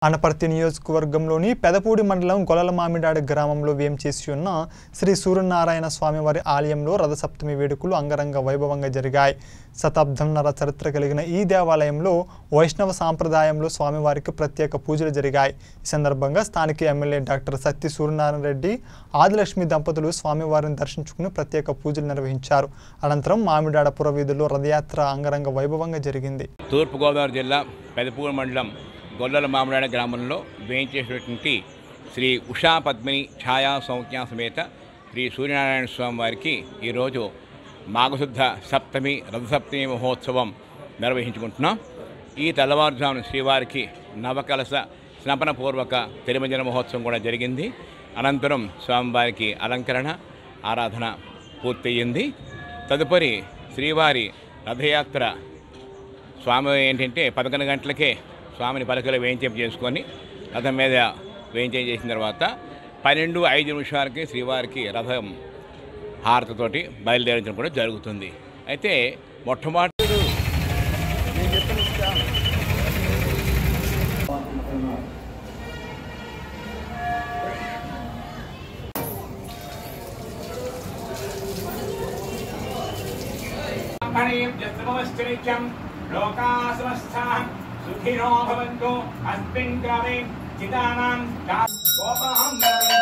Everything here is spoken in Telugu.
అనపర్తి నియోజకవర్గంలోని పెదపూడి మండలం గొలల మామిడాడ గ్రామంలో వేంచేసి ఉన్న శ్రీ సూర్యనారాయణ స్వామివారి ఆలయంలో రథసప్తమి వేడుకలు అంగరంగ వైభవంగా జరిగాయి శతాబ్దంన్నర చరిత్ర కలిగిన ఈ దేవాలయంలో వైష్ణవ సాంప్రదాయంలో స్వామివారికి ప్రత్యేక పూజలు జరిగాయి ఈ సందర్భంగా స్థానిక ఎమ్మెల్యే డాక్టర్ సత్తి సూర్యనారాయణ రెడ్డి ఆదిలక్ష్మి దంపతులు స్వామివారిని దర్శించుకుని ప్రత్యేక పూజలు నిర్వహించారు అనంతరం మామిడాడ పురవీధుల్లో రథయాత్ర అంగరంగ వైభవంగా జరిగింది తూర్పుగోదావరి జిల్లా పెదపూర్ మండలం గొల్లల మామిడాడ గ్రామంలో వేయించేసినటువంటి శ్రీ ఉషా పద్మిని ఛాయా సౌజ్ఞా సమేత శ్రీ సూర్యనారాయణ స్వామి వారికి ఈరోజు మాఘశుద్ధ సప్తమి రథసప్తమి మహోత్సవం నిర్వహించుకుంటున్నాం ఈ తెల్లవారుజామున శ్రీవారికి నవకలశ స్నపనపూర్వక తిరుమజన మహోత్సవం కూడా జరిగింది అనంతరం స్వామివారికి అలంకరణ ఆరాధన పూర్తయింది తదుపరి శ్రీవారి రథయాత్ర స్వామి ఏంటంటే పదకొండు గంటలకే స్వామిని పలకలు వేయించేపు చేసుకొని రథం మీద వేయించేం చేసిన తర్వాత పన్నెండు ఐదు నిమిషాలకి శ్రీవారికి రథం హారతతోటి బయలుదేరించడం కూడా జరుగుతుంది అయితే మొట్టమొదటి ब्रह्मणेभ्यस्तमश्चरित्यं लोकासमस्थाः सुखिनो भवन्तु अस्मिन् ग्रामे चितानां गोपाहं